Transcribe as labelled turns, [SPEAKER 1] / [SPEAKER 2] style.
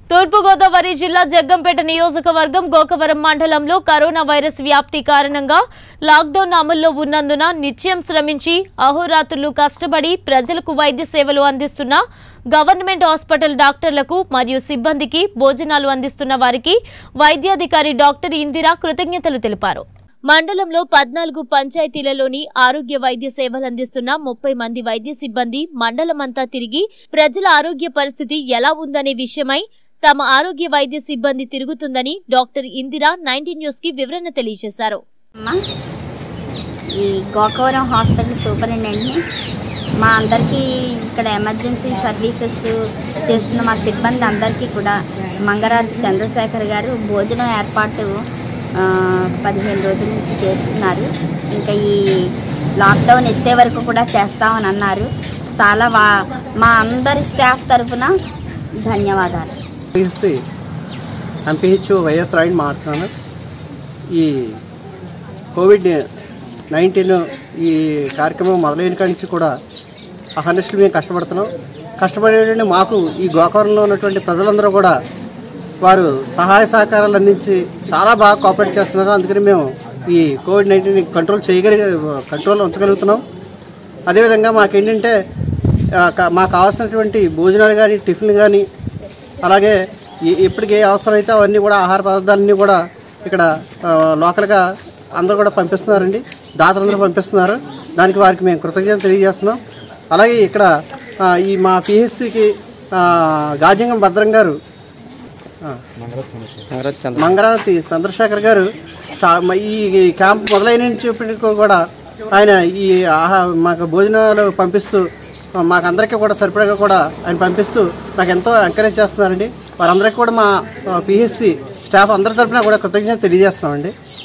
[SPEAKER 1] తూర్పుగోదావరి జిల్లా జగ్గంపేట నియోజకవర్గం గోకవరం మండలంలో కరోనా వైరస్ వ్యాప్తి కారణంగా లాక్డౌన్ అమల్లో ఉన్నందున నిత్యం శ్రమించి అహోరాత్రులు కష్టపడి ప్రజలకు వైద్య సేవలు అందిస్తున్న గవర్నమెంట్ హాస్పిటల్ డాక్టర్లకు మరియు సిబ్బందికి భోజనాలు అందిస్తున్న వారికి వైద్యాధికారి డాక్టర్ ఇందిరా కృతజ్ఞతలు తెలిపారు మండలంలో పద్నాలుగు పంచాయతీలలోని ఆరోగ్య వైద్య సేవలు అందిస్తున్న ముప్పై మంది వైద్య సిబ్బంది మండలమంతా తిరిగి ప్రజల ఆరోగ్య పరిస్థితి ఎలా ఉందనే విషయమై తమ ఆరోగ్య వైద్య సిబ్బంది తిరుగుతుందని డాక్టర్ ఇందిరా నైన్టీన్ న్యూస్ కి వివరణ తెలియజేశారు
[SPEAKER 2] అమ్మా ఈ గోకవరం హాస్పిటల్ సూపరింటెండెంట్ని మా అందరికీ ఇక్కడ ఎమర్జెన్సీ సర్వీసెస్ చేస్తున్న మా సిబ్బంది అందరికీ కూడా మంగరాజు చంద్రశేఖర్ గారు భోజనం ఏర్పాటు ఆ, పదిహేను రోజుల నుంచి చేస్తున్నారు ఇంకా ఈ లాక్డౌన్ ఎత్తే వరకు కూడా చేస్తామని అన్నారు చాలా వా మా అందరి స్టాఫ్ తరఫున ధన్యవాదాలు
[SPEAKER 3] పిలిచి ఎంపీహెచ్ఓ వైఎస్ రాయని మాట్లాడుతున్నాను ఈ కోవిడ్ నైన్టీన్ ఈ కార్యక్రమం మొదలైన కాడి నుంచి కూడా అహర్నిశలు మేము కష్టపడుతున్నాం కష్టపడేటువంటి మాకు ఈ గోకవరంలో ఉన్నటువంటి ప్రజలందరూ కూడా వారు సహాయ సహకారాలు అందించి చాలా బాగా కోఆపరేట్ చేస్తున్నారు అందుకని మేము ఈ కోవిడ్ నైన్టీన్ కంట్రోల్ చేయగలిగే కంట్రోల్ ఉంచగలుగుతున్నాం అదేవిధంగా మాకేంటంటే ఆ, క- మాకు కావాల్సినటువంటి భోజనాలు కానీ టిఫిన్ కానీ అలాగే ఈ- ఎప్పటికి ఏ అవసరమైతే అవన్నీ కూడా ఆహార పదార్థాలన్నీ కూడా ఇక్కడ ఆ, లోకల్గా అందరూ కూడా పంపిస్తున్నారండి దాతలందరూ పంపిస్తున్నారు దానికి వారికి మేము కృతజ్ఞత తెలియజేస్తున్నాం అలాగే ఇక్కడ ఆ, ఈ మా పిహెచ్సికి గాజంగం భద్రం గారు ఆ, మంగరావతి చంద్రశేఖర్ గారు చా- మ- ఈ క్యాంప్ మొదలైన నుంచి ఇప్పటికి కూడా ఆయన ఈ ఆహా మాకు భోజనాలు పంపిస్తూ మాకు అందరికీ కూడా సరిపడగా కూడా ఆయన పంపిస్తూ నాకు ఎంతో ఎంకరేజ్ చేస్తున్నారండి వారందరికీ కూడా మా పిహెచ్సి స్టాఫ్ అందరి తరఫున కూడా కృతజ్ఞత తెలియజేస్తున్నామండి